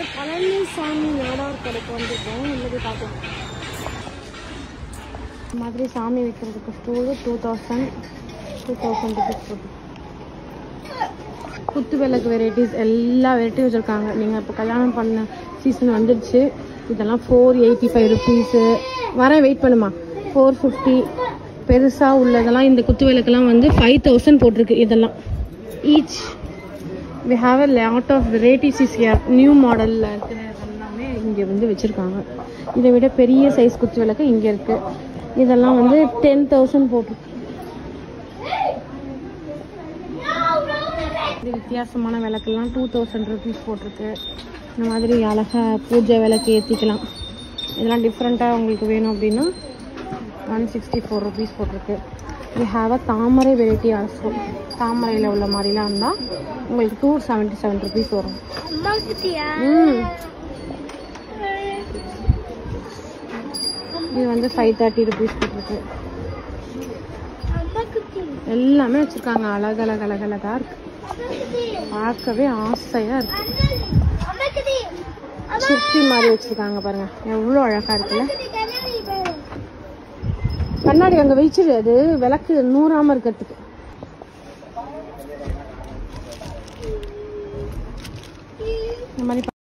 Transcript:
பழனிசாமி நாடார் கடைக்கு வந்திருக்கோம் உள்ளது பார்ப்போம் இந்த மாதிரி சாமி வைக்கிறதுக்கு stool two thousand two thousand rupees போட்டு குத்து விளக்கு வெரைட்டிஸ் எல்லா வெரைட்டியும் வச்சுருக்காங்க நீங்கள் இப்போ கல்யாணம் பண்ண சீசன் வந்துடுச்சு இதெல்லாம் ஃபோர் எயிட்டி ஃபைவ் ருபீஸு வரேன் வெயிட் பண்ணுமா ஃபோர் ஃபிஃப்டி பெருசாக உள்ளதெல்லாம் இந்த குத்து விளக்குலாம் வந்து ஃபைவ் தௌசண்ட் போட்டிருக்கு இதெல்லாம் each we have a lot of varieties is here new மாடலில் இருக்கிற எல்லாமே இங்கே வந்து வச்சுருக்காங்க இதை விட பெரிய சைஸ் குத்து விளக்கு இங்கே இருக்குது இதெல்லாம் வந்து டென் தௌசண்ட் போட்டிருக்கு இது வித்தியாசமான விளக்கெல்லாம் டூ தௌசண்ட் ருபீஸ் போட்டிருக்கு இந்த மாதிரி அழகாக பூஜை விளக்கு ஏற்றிக்கலாம் இதெல்லாம் டிஃப்ரெண்ட்டாக உங்களுக்கு வேணும் அப்படின்னா ஒன் சிக்ஸ்டி ஃபோர் ருபீஸ் போட்டிருக்கு we have a thamarai variety also தாமரையில் உள்ள மாதிரிலாம் இருந்தால் உங்களுக்கு டூ செவன்ட்டி செவன் ருபீஸ் வரும் ம் இது வந்து ஃபைவ் தேர்ட்டி ருபீஸ் போட்டிருக்கு எல்லாமே வச்சுருக்காங்க அழகு அழகு அழகு அழகா இருக்கு பார்க்கவே ஆசையா இருக்கு சிற்பி மாதிரி வச்சிருக்காங்க பாருங்க எவ்வளோ அழகா இருக்குல்ல கண்ணாடி அங்க வச்சிரு அது விளக்கு நூறாம இருக்கிறதுக்கு இந்த மாதிரி